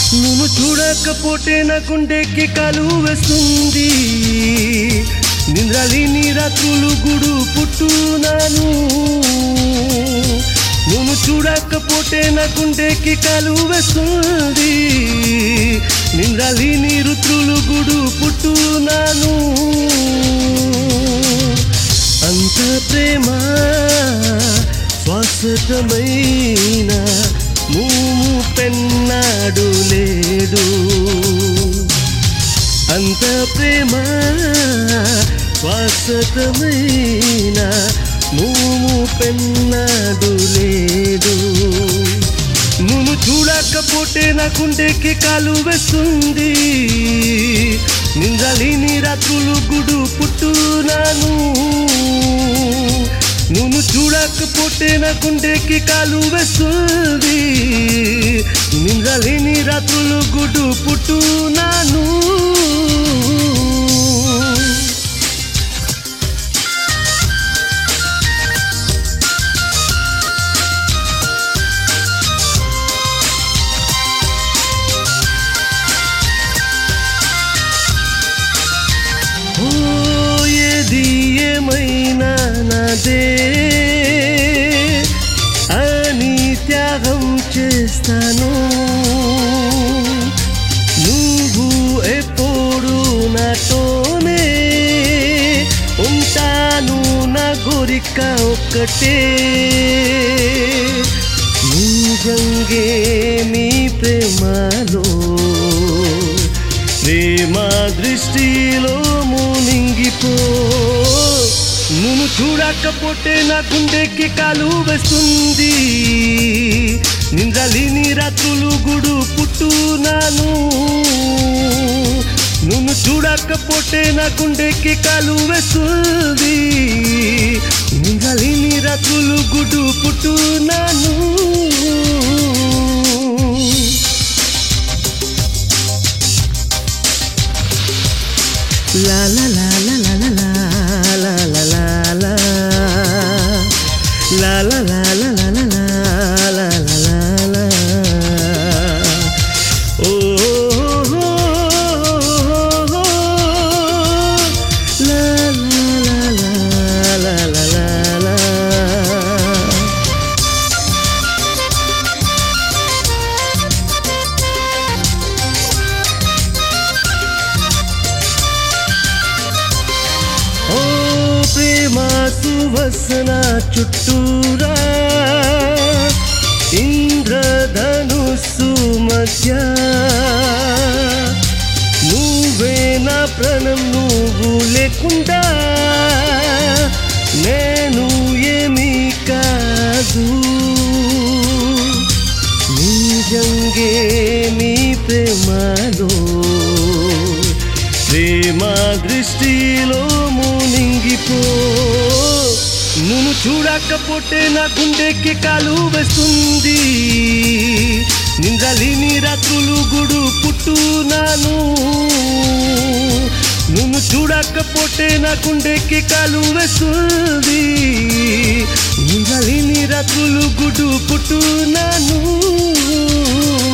నువ్వు చూడకపోతే నా గుండెకి కాలు వేస్తుంది నిద్రలేని రాత్రులు గుడు పుట్టునాను నువ్వు చూడకపోతే నా గుండెకి కాలు వేస్తుంది నిద్రలేని ఋతులు గుడు పుట్టునాను అంత ప్రేమ శాశ్వతమైన మూము పెన్నాడు లేడు అంత ప్రేమ శాశ్వతమైన మూము పెన్నాడు లేడు నువ్వు చూడకపోతే నా గుండెకి కాలు వేస్తుంది నిందలేని రాత్రులు గుడు పుట్టునాను నువ్వు చూడకపోతే నా గుండెకి కాలు వేస్తుంది నిందలేని రాత్రులు గుడు పుట్టునాను ఓ ఏది ఏమైనా నాదే అని త్యాగం చేస్తాను నువ్వు ఎప్పుడు నాతోనే ఉంటాను నా కోరిక ఒక్కటే నిజంగే నీ ప్రేమలో ప్రేమ దృష్టిలో మునిగిపో నువ్వు చూడకపోతే నా గుండెకి కాలు వేస్తుంది నిందలిని రాత్రులు గుడు పుట్టునాను నువ్వు చూడకపోతే నా గుండెకి కాలు వేస్తుంది నిందలిని రాత్రులు గుడు పుట్టునాను La la la la la la la la la la la La la la la la la la la la la la Oh, oh, oh, oh, oh. La la la la la la la la ఓ ప్రేమ సువసన చుట్టూరా ఇంద్రధనుస్సు మధ్య నువ్వే నా ప్రాణం నువ్వు లేకుండా నేను ఏమీ కాదు నిజంగే నీ ప్రేమలో ప్రేమ దృష్టిలో మునిగిపో నువ్వు చూడకపోతే నా గుండెకి కాలు వేస్తుంది నిందలిని రాత్రులు గుడు పుట్టునాను నువ్వు చూడకపోతే నా గుండెకి కాలు వేస్తుంది నిందలిని రాత్రులు గుడు పుట్టునాను